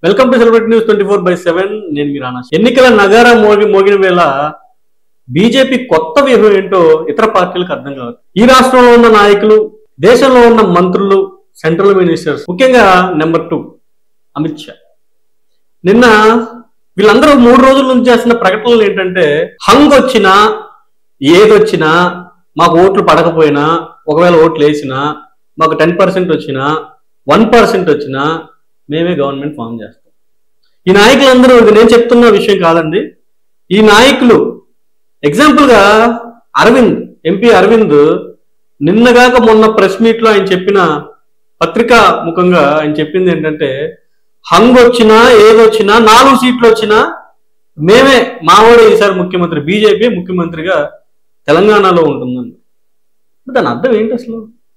Welcome to celebrity news twenty four by seven నేను మీ రానా ఎన్నికల నగార మోగి మోగిన వేళ బీజేపీ కొత్త వ్యూహం ఏంటో ఇతర పార్టీలకు అర్థం కాదు ఈ రాష్ట్రంలో ఉన్న నాయకులు దేశంలో ఉన్న మంత్రులు సెంట్రల్ మినిస్టర్స్ ముఖ్యంగా నెంబర్ టూ అమిత్ షా నిన్న వీళ్ళందరూ మూడు రోజుల నుంచి చేస్తున్న ప్రకటనలు ఏంటంటే హంగ్ వచ్చినా ఏదొచ్చినా మాకు ఓట్లు పడకపోయినా ఒకవేళ ఓట్లు వేసినా మాకు టెన్ పర్సెంట్ వచ్చినా వన్ పర్సెంట్ వచ్చినా మేమే గవర్నమెంట్ ఫామ్ చేస్తాం ఈ నాయకులందరూ ఇది నేను చెప్తున్న విషయం కాదండి ఈ నాయకులు ఎగ్జాంపుల్ గా అరవింద్ ఎంపీ అరవింద్ నిన్నగాక మొన్న ప్రెస్ మీట్ లో ఆయన చెప్పిన పత్రికా ముఖంగా ఆయన చెప్పింది ఏంటంటే హంగ్ వచ్చినా ఏదొచ్చినా నాలుగు సీట్లు వచ్చినా మేమే మావాడే ఈసారి ముఖ్యమంత్రి బీజేపీ ముఖ్యమంత్రిగా తెలంగాణలో ఉంటుందని దాని అర్థం ఏంటి అసలు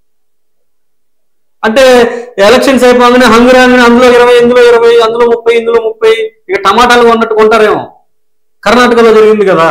అంటే ఎలక్షన్స్ అయిపోగానే హంగు రాగానే అందులో ఇరవై ఇందులో ఇరవై అందులో ముప్పై ఇందులో ముప్పై ఇక టమాటాలు కొన్నట్టు కొంటారేమో కర్ణాటకలో జరిగింది కదా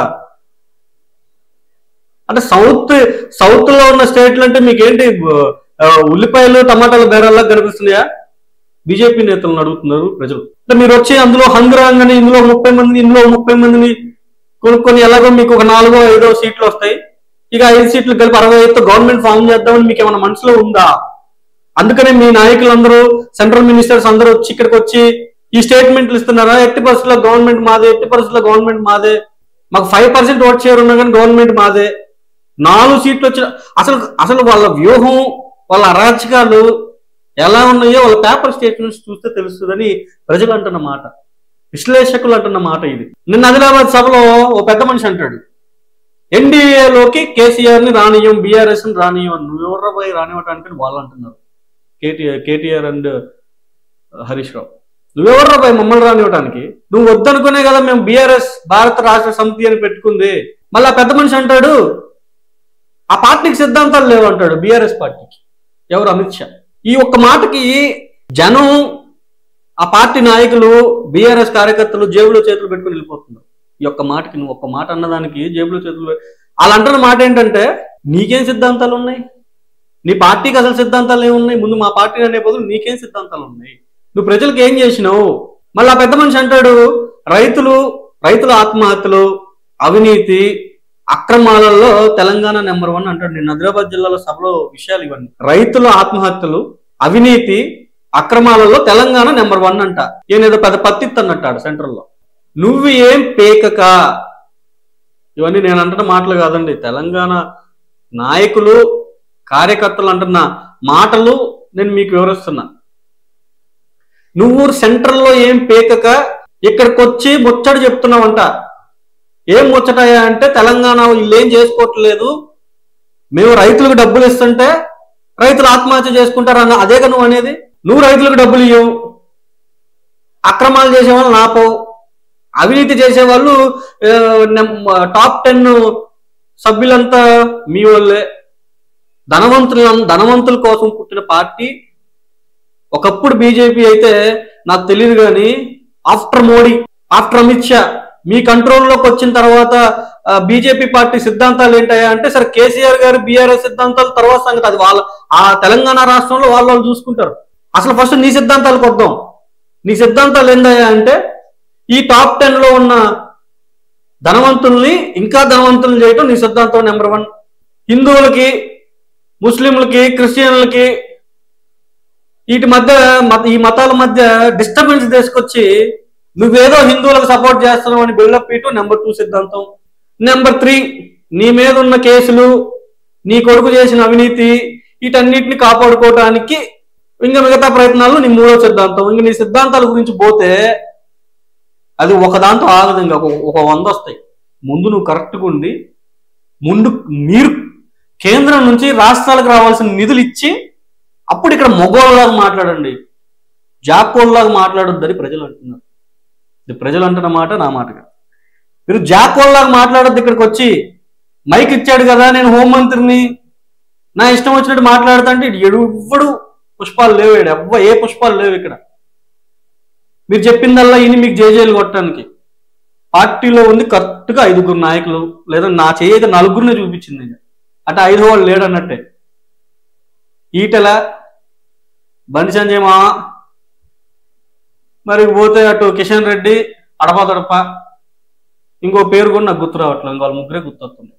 అంటే సౌత్ సౌత్ లో ఉన్న స్టేట్లు అంటే మీకేంటి ఆ, ఉల్లిపాయలు టమాటాలు బేరాల్లా కనిపిస్తున్నాయా బీజేపీ నేతలను అడుగుతున్నారు ప్రజలు అంటే మీరు వచ్చి అందులో హంగు రాగానే ఇందులో ముప్పై మంది ఇందులో ముప్పై మందిని కొనుక్కొని ఎలాగో మీకు ఒక నాలుగో ఐదో సీట్లు వస్తాయి ఇక ఐదు సీట్లు కలిపి అరవై ఐదుతో గవర్నమెంట్ ఫామ్ చేద్దామని మీకు ఏమైనా మనసులో ఉందా అందుకనే మీ నాయకులందరూ సెంట్రల్ మినిస్టర్స్ అందరూ వచ్చి ఇక్కడికి వచ్చి ఈ స్టేట్మెంట్లు ఇస్తున్నారా ఎట్టి పరిస్థితుల్లో గవర్నమెంట్ మాదే ఎట్టి పరిస్థితుల్లో గవర్నమెంట్ మాదే మాకు ఫైవ్ పర్సెంట్ ఓట్ షేర్ ఉన్నా కానీ గవర్నమెంట్ మాదే నాలుగు సీట్లు వచ్చిన అసలు అసలు వాళ్ళ వ్యూహం వాళ్ళ అరాచకాలు ఎలా ఉన్నాయో వాళ్ళ పేపర్ స్టేట్మెంట్స్ చూస్తే తెలుస్తుందని ప్రజలు అంటున్న మాట విశ్లేషకులు అంటున్న మాట ఇది నిన్న ఆదిలాబాద్ సభలో ఓ పెద్ద మనిషి అంటాడు ఎన్డీఏలోకి కేసీఆర్ ని రానియం బీఆర్ఎస్ ని రానియం అని నువ్వెవరో పోయి రానివ్వటానికి వాళ్ళు అంటున్నారు KTR KTR and Harish Rao నువ్వెవరో పోయి మమ్మల్ని రానివ్వటానికి నువ్వు వద్దనుకునే కదా మేము బీఆర్ఎస్ భారత రాష్ట్ర సమితి అని పెట్టుకుంది మళ్ళీ ఆ పెద్ద మనిషి అంటాడు ఆ పార్టీకి సిద్ధాంతాలు లేవు అంటాడు బీఆర్ఎస్ పార్టీకి ఎవరు అమిత్ షా ఈ ఒక్క మాటకి జనం ఆ పార్టీ నాయకులు బీఆర్ఎస్ కార్యకర్తలు జేబులో చేతులు పెట్టుకుని వెళ్ళిపోతున్నారు ఈ ఒక్క మాటకి నువ్వు ఒక్క మాట అన్నదానికి జేబులో చేతులు పె- వాళ్ళు అంటున్న మాట ఏంటంటే నీకేం సిద్ధాంతాలు ఉన్నాయి నీ పార్టీకి అసలు సిద్ధాంతాలు ఏమున్నాయి ముందు మా పార్టీ అనే బదులు నీకేం సిద్ధాంతాలు ఉన్నాయి నువ్వు ప్రజలకు ఏం చేసినావు మళ్ళీ ఆ పెద్ద మనిషి అంటాడు రైతులు రైతుల ఆత్మహత్యలు అవినీతి అక్రమాలలో తెలంగాణ నెంబర్ వన్ అంటాడు నేను హైదరాబాద్ జిల్లాలో సభలో విషయాలు ఇవన్నీ రైతుల ఆత్మహత్యలు అవినీతి అక్రమాలలో తెలంగాణ నెంబర్ వన్ అంట ఈయనేదో పెద్ద పత్తిత్తు అన్నట్టాడు సెంట్రల్లో నువ్వు ఏం పేకక ఇవన్నీ నేను అంటున్న మాటలు కాదండి తెలంగాణ నాయకులు కార్యకర్తలు అంటున్న మాటలు నేను మీకు వివరిస్తున్నా నువ్వు సెంట్రల్లో ఏం పేకక ఇక్కడికి వచ్చి ముచ్చట చెప్తున్నావంట ఏం ముచ్చటాయా అంటే తెలంగాణ వీళ్ళు ఏం చేసుకోవట్లేదు మేము రైతులకు డబ్బులు ఇస్తుంటే రైతులు ఆత్మహత్య చేసుకుంటారు అన్న అదేగా నువ్వు అనేది నువ్వు రైతులకు డబ్బులు ఇవ్వవు అక్రమాలు చేసేవాళ్ళు నాపవు అవినీతి చేసేవాళ్ళు ఆ, నెం- టాప్ టెన్ సభ్యులంతా మీ వాళ్ళే ధనవంతుల ధనవంతుల కోసం పుట్టిన పార్టీ ఒకప్పుడు బీజేపీ అయితే నాకు తెలియదు కానీ ఆఫ్టర్ మోడీ ఆఫ్టర్ అమిత్ షా మీ కంట్రోల్లోకి వచ్చిన తర్వాత బీజేపీ పార్టీ సిద్ధాంతాలు ఏంటయ్యా అంటే సరే కేసీఆర్ గారు బీఆర్ఎస్ సిద్ధాంతాలు తర్వాత సంగతి అది వాళ్ళ ఆ తెలంగాణ రాష్ట్రంలో వాళ్ళు వాళ్ళు చూసుకుంటారు అసలు ఫస్ట్ నీ సిద్ధాంతాలకు వద్దాం నీ సిద్ధాంతాలు ఏందయ్యా అంటే ఈ టాప్ టెన్ లో ఉన్న ధనవంతుల్ని ఇంకా ధనవంతులను చేయటం నీ సిద్ధాంతం నెంబర్ వన్ హిందువులకి ముస్లింలకి క్రిస్టియన్లకి వీటి మధ్య మత ఈ మతాల మధ్య డిస్టర్బెన్స్ తీసుకొచ్చి నువ్వేదో హిందువులకు సపోర్ట్ చేస్తున్నావు అని బిల్డప్ ఇటు నెంబర్ టూ సిద్ధాంతం నెంబర్ త్రీ నీ మీద ఉన్న కేసులు నీ కొడుకు చేసిన అవినీతి వీటన్నిటిని కాపాడుకోవటానికి ఇంకా మిగతా ప్రయత్నాలు నీ మూడో సిద్ధాంతం ఇంక నీ సిద్ధాంతాల గురించి పోతే అది ఒక దాంతో ఆగదు ఇంకా ఒక ఒక వంద వస్తాయి ముందు నువ్వు కరెక్ట్గా ఉండి ముందు మీరు కేంద్రం నుంచి రాష్ట్రాలకు రావాల్సిన నిధులు ఇచ్చి అప్పుడు ఇక్కడ మొగోళ్ళలాగా మాట్లాడండి జాకోళ్ళలాగా మాట్లాడొద్దని ప్రజలు అంటున్నారు ఇది ప్రజలు అంటున్న మాట నా మాట కాదు. మీరు జాకోళ్ళలాగా మాట్లాడొద్దు ఇక్కడికి వచ్చి మైక్ ఇచ్చాడు కదా నేను హోంమంత్రిని నా ఇష్టం వచ్చినట్టు మాట్లాడుతుంటే ఎవ్వడు పుష్పాలు లేవు ఈడ. ఎవ్వ ఏ పుష్పాలు లేవు ఇక్కడ మీరు చెప్పిందల్లా ఇని మీకు జేజేలు కొట్టడానికి పార్టీలో ఉంది కరెక్ట్గా ఐదుగురు నాయకులు లేదా నా చేయక నలుగురిని చూపించింది ఇక. అంటే ఐదు వాళ్ళు లేడు అన్నట్టే ఈటెల బండి సంజయ్ మామ మరి పోతే అటు కిషన్ రెడ్డి అడపదడప ఇంకో పేరు కూడా నాకు గుర్తు రావట్లేదు ఇంకో వాళ్ళ ముగ్గురే గుర్తొస్తుంది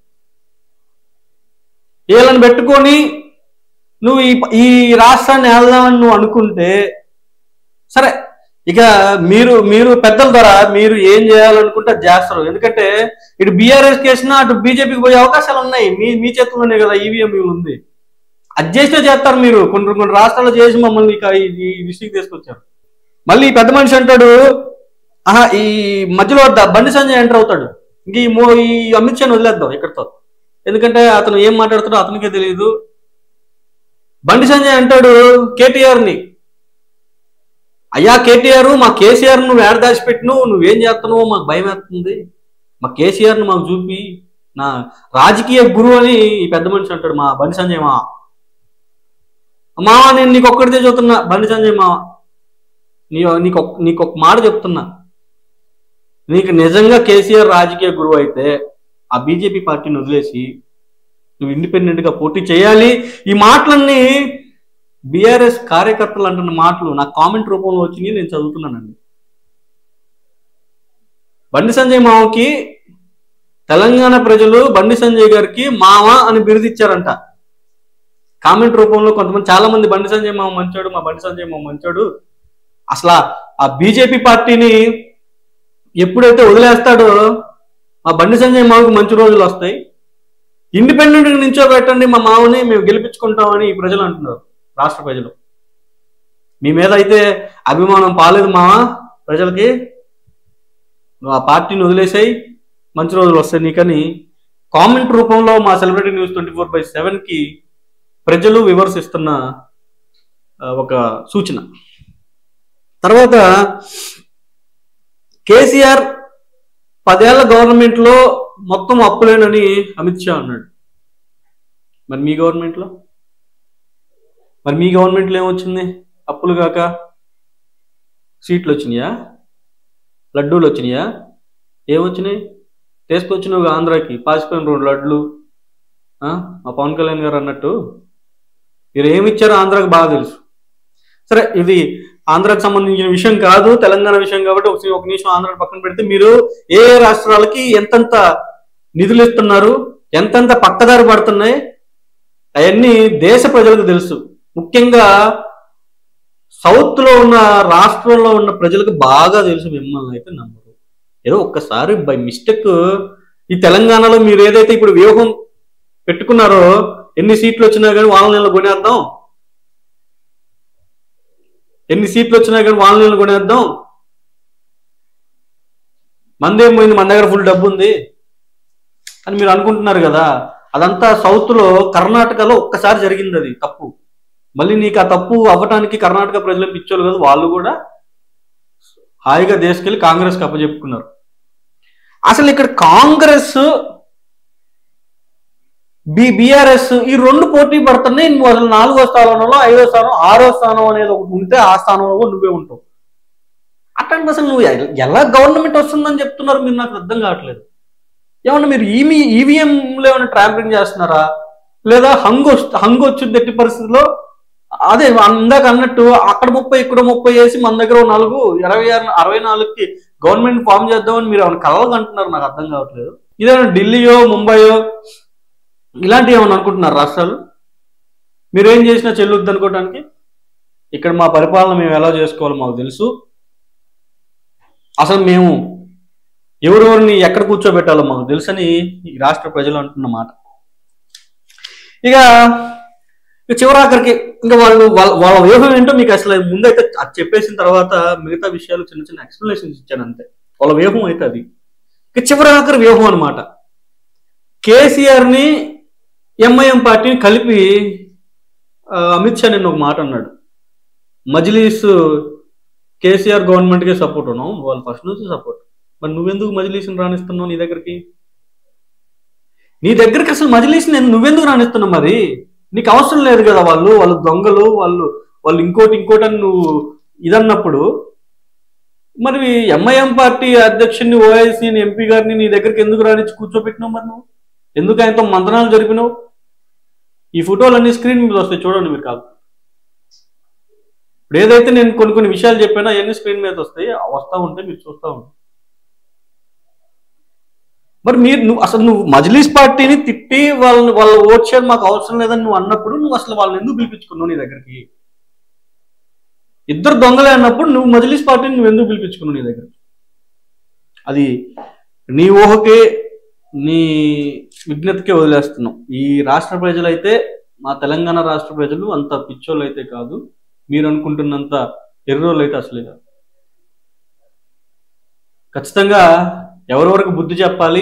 వీళ్ళని పెట్టుకొని నువ్వు ఈ ఈ రాష్ట్రాన్ని వెళ్దామని నువ్వు అనుకుంటే సరే ఇక మీరు మీరు పెద్దల ద్వారా మీరు ఏం చేయాలనుకుంటే అది చేస్తారు ఎందుకంటే ఇటు బీఆర్ఎస్ కేసినా అటు బీజేపీకి పోయే అవకాశాలు ఉన్నాయి మీ మీ చేతుల్లోనే కదా ఈవీఎం ఉంది అది చేస్తే చేస్తారు మీరు కొన్ని కొన్ని రాష్ట్రాల్లో చేసి మమ్మల్ని ఇక ఈ ఈ దృష్టికి తీసుకొచ్చారు మళ్ళీ ఈ పెద్ద మనిషి అంటాడు ఆహా ఈ మధ్యలో ద- బండి సంజయ్ ఎంటర్ అవుతాడు ఇంక ఈ మో ఈ అమిత్ షాని వదిలేద్దాం ఇక్కడితో ఎందుకంటే అతను ఏం మాట్లాడుతాడో అతనికే తెలియదు బండి సంజయ్ అంటాడు కేటీఆర్ ని అయ్యా కేటీఆర్ మా కేసీఆర్ నువ్వు ఏడ దాచిపెట్టిను నువ్వేం చేస్తున్నావో మాకు భయం వేస్తుంది మా కేసీఆర్ ను మాకు చూపి నా రాజకీయ గురువు అని ఈ పెద్ద మనిషి అంటాడు మా బండి సంజయ్ మా మామ నేను నీకు ఒక్కడితే చూస్తున్నా బండి సంజయ్ మావ నీ నీకు ఒక్- నీకు ఒక మాట చెప్తున్నా నీకు నిజంగా కేసీఆర్ రాజకీయ గురువు అయితే ఆ బీజేపీ పార్టీని వదిలేసి నువ్వు ఇండిపెండెంట్ గా పోటీ చేయాలి ఈ మాటలన్నీ బీఆర్ఎస్ కార్యకర్తలు అంటున్న మాటలు నా కామెంట్ రూపంలో వచ్చినాయి నేను చదువుతున్నానండి బండి సంజయ్ మావకి తెలంగాణ ప్రజలు బండి సంజయ్ గారికి మావ అని బిరుదిచ్చారంట కామెంట్ రూపంలో కొంతమంది చాలా మంది బండి సంజయ్ మామ మంచోడు మా బండి సంజయ్ మామ మంచోడు అసలు ఆ బీజేపీ పార్టీని ఎప్పుడైతే వదిలేస్తాడో ఆ బండి సంజయ్ మామకు మంచి రోజులు వస్తాయి ఇండిపెండెంట్ నించోబెట్టండి మా మామని మేము గెలిపించుకుంటామని ఈ ప్రజలు అంటున్నారు రాష్ట్ర ప్రజలు మీ మీద అయితే అభిమానం పాలేదు మావా ప్రజలకి నువ్వు ఆ పార్టీని వదిలేసాయి మంచి రోజులు వస్తాయి నీకని కామెంట్ రూపంలో మా celebrity news twenty four by సెవెన్కి ప్రజలు విమర్శిస్తున్న ఆ, ఒక సూచన తర్వాత కేసీఆర్ పదేళ్ల గవర్నమెంట్ లో మొత్తం అప్పులేనని అమిత్ షా అన్నాడు మరి మీ గవర్నమెంట్ లో మరి మీ గవర్నమెంట్ లో ఏమొచ్చింది అప్పులు కాక సీట్లు వచ్చినాయా లడ్డూలు వచ్చినాయా ఏమొచ్చినాయి తీసుకొచ్చినావు ఆంధ్రాకి పాసిపోయిన రెండు లడ్లు ఆ, మా పవన్ కళ్యాణ్ గారు అన్నట్టు మీరు ఏమి ఇచ్చారో ఆంధ్రాకి బాగా తెలుసు సరే ఇది ఆంధ్రాకి సంబంధించిన విషయం కాదు తెలంగాణ విషయం కాబట్టి ఒక ఒక నిమిషం ఆంధ్ర పక్కన పెడితే మీరు ఏ ఏ రాష్ట్రాలకి ఎంతెంత నిధులు ఇస్తున్నారు ఎంతెంత పక్కదారి పడుతున్నాయి అవన్నీ దేశ ప్రజలకు తెలుసు ముఖ్యంగా సౌత్ లో ఉన్న రాష్ట్రంలో ఉన్న ప్రజలకు బాగా తెలుసు మిమ్మల్ని అయితే నమ్మరు ఏదో ఒక్కసారి బై మిస్టేక్ ఈ తెలంగాణలో మీరు ఏదైతే ఇప్పుడు వ్యూహం పెట్టుకున్నారో ఎన్ని సీట్లు వచ్చినా కానీ వాళ్ళ నెలలో కొనేద్దాం ఎన్ని సీట్లు వచ్చినా కానీ వాళ్ళ నెలలో కొనేద్దాం మందేం పోయింది మన దగ్గర ఫుల్ డబ్బు ఉంది అని మీరు అనుకుంటున్నారు కదా అదంతా సౌత్ లో కర్ణాటకలో ఒక్కసారి జరిగింది అది తప్పు మళ్ళీ నీకు ఆ తప్పు అవ్వటానికి కర్ణాటక ప్రజలు పిచ్చోళ్ళు కదా వాళ్ళు కూడా హాయిగా దేశకెళ్ళి కాంగ్రెస్ కి అప్పచెప్పుకున్నారు అసలు ఇక్కడ కాంగ్రెస్ బి బీఆర్ఎస్ ఈ రెండు పోటీ పడుతున్నాయి నువ్వు అసలు నాలుగో స్థానంలో ఐదో స్థానం ఆరో స్థానం అనేది ఒకటి ఉంటే ఆ స్థానంలో కూడా నువ్వే ఉంటావు అట్లాంటి అసలు నువ్వు ఎ- ఎలా గవర్నమెంట్ వస్తుందని చెప్తున్నారు మీరు నాకు అర్థం కావట్లేదు ఏమన్నా మీరు ఈవీ ఈవీఎంలో ఏమైనా ట్రాంపరింగ్ చేస్తున్నారా లేదా హంగు వస్తు- హంగు వచ్చింది ఎట్టి పరిస్థితిలో అదే అందాక అన్నట్టు అక్కడ ముప్పై ఇక్కడ ముప్పై వేసి మన దగ్గర ఓ నాలుగు ఇరవై ఆరు అరవై నాలుగుకి గవర్నమెంట్ ఫామ్ చేద్దామని మీరు ఏమైనా కలలు అంటున్నారు నాకు అర్థం కావట్లేదు ఇదేమైనా ఢిల్లీయో ముంబయో ఇలాంటివి ఏమైనా అనుకుంటున్నారు రాష్ట్రాలు మీరేం చేసినా చెల్లుద్ది అనుకోవడానికి ఇక్కడ మా పరిపాలన మేము ఎలా చేసుకోవాలో మాకు తెలుసు అసలు మేము ఎవరెవరిని ఎక్కడ కూర్చోబెట్టాలో మాకు తెలుసని ఈ రాష్ట్ర ప్రజలు అంటున్న మాట ఇక ఇక చివరాఖరికి ఇంకా వాళ్ళు వాళ్ళ వాళ్ళ వ్యూహం ఏంటో మీకు అసలు ముందైతే అది చెప్పేసిన తర్వాత మిగతా విషయాలు చిన్న చిన్న ఎక్స్ప్లెనేషన్స్ ఇచ్చాను అంతే వాళ్ళ వ్యూహం అయితే అది ఇక చివరాఖరి వ్యూహం అనమాట కేసీఆర్ ని ఎంఐఎం పార్టీని కలిపి ఆ, అమిత్ షా నిన్న ఒక మాట అన్నాడు మజ్లీస్ కేసీఆర్ గవర్నమెంట్ కి సపోర్ట్ ఉన్నావు వాళ్ళు ఫస్ట్ నుంచి సపోర్ట్ మరి నువ్వెందుకు మజ్లీస్ని రాణిస్తున్నావు నీ దగ్గరికి నీ దగ్గరికి అసలు మజ్లీస్ నేను నువ్వెందుకు రాణిస్తున్నావు మరి నీకు అవసరం లేదు కదా వాళ్ళు వాళ్ళు దొంగలు వాళ్ళు వాళ్ళు ఇంకోటి ఇంకోటి అని నువ్వు ఇదన్నప్పుడు మరి ఎంఐఎం పార్టీ అధ్యక్షుడిని ఓఐసీని ఎంపీ గారిని నీ దగ్గరికి ఎందుకు రానిచ్చి కూర్చోబెట్టినావు మరి నువ్వు ఎందుకు ఆయనతో మంత్రాలు జరిపినావు ఈ ఫోటోలు అన్ని స్క్రీన్ మీద వస్తాయి చూడండి మీరు కాదు ఇప్పుడు ఏదైతే నేను కొన్ని కొన్ని విషయాలు చెప్పానో అవన్నీ స్క్రీన్ మీద వస్తాయి వస్తా ఉంటే మీరు చూస్తూ ఉంటారు మరి మీరు నువ్వు అసలు నువ్వు మజ్లీస్ పార్టీని తిప్పి వాళ్ళని వాళ్ళ ఓట్ షేర్ మాకు అవసరం లేదని నువ్వు అన్నప్పుడు నువ్వు అసలు వాళ్ళని ఎందుకు పిలిపించుకున్నావు నీ దగ్గరికి ఇద్దరు దొంగలే అన్నప్పుడు నువ్వు మజ్లీస్ పార్టీని నువ్వు ఎందుకు పిలిపించుకున్నావు నీ దగ్గరికి అది నీ ఊహకే నీ విజ్ఞతకే వదిలేస్తున్నాం ఈ రాష్ట్ర ప్రజలైతే మా తెలంగాణ రాష్ట్ర ప్రజలు అంత పిచ్చోళ్ళు అయితే కాదు మీరు అనుకుంటున్నంత ఎర్రోళ్ళు అయితే అసలే కాదు ఖచ్చితంగా ఎవరెవరికి బుద్ధి చెప్పాలి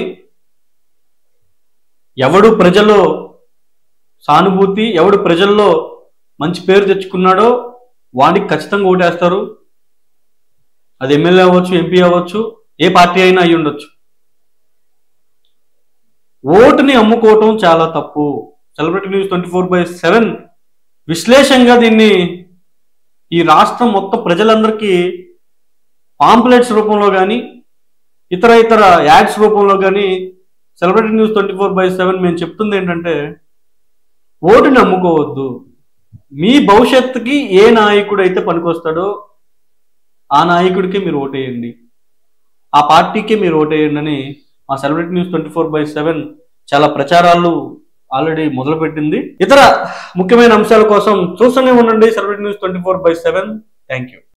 ఎవడు ప్రజల్లో సానుభూతి ఎవడు ప్రజల్లో మంచి పేరు తెచ్చుకున్నాడో వాడికి ఖచ్చితంగా ఓటేస్తారు అది ఎమ్మెల్యే అవ్వచ్చు ఎంపీ అవ్వచ్చు ఏ పార్టీ అయినా అయి ఉండొచ్చు ఓటుని అమ్ముకోవటం చాలా తప్పు celebrity news twenty four by seven విశ్లేషంగా దీన్ని ఈ రాష్ట్రం మొత్తం ప్రజలందరికీ పాంప్లెట్స్ రూపంలో కానీ ఇతర ఇతర యాడ్స్ రూపంలో కానీ celebrity news twenty four by seven మేము చెప్తుంది ఏంటంటే ఓటుని అమ్ముకోవద్దు మీ భవిష్యత్తుకి ఏ నాయకుడు అయితే పనికొస్తాడో ఆ నాయకుడికి మీరు ఓటేయండి ఆ పార్టీకి మీరు ఓటేయండి అని మా celebrity news twenty four by seven చాలా ప్రచారాలు ఆల్రెడీ మొదలుపెట్టింది ఇతర ముఖ్యమైన అంశాల కోసం చూస్తూనే ఉండండి celebrity news twenty four by seven thank you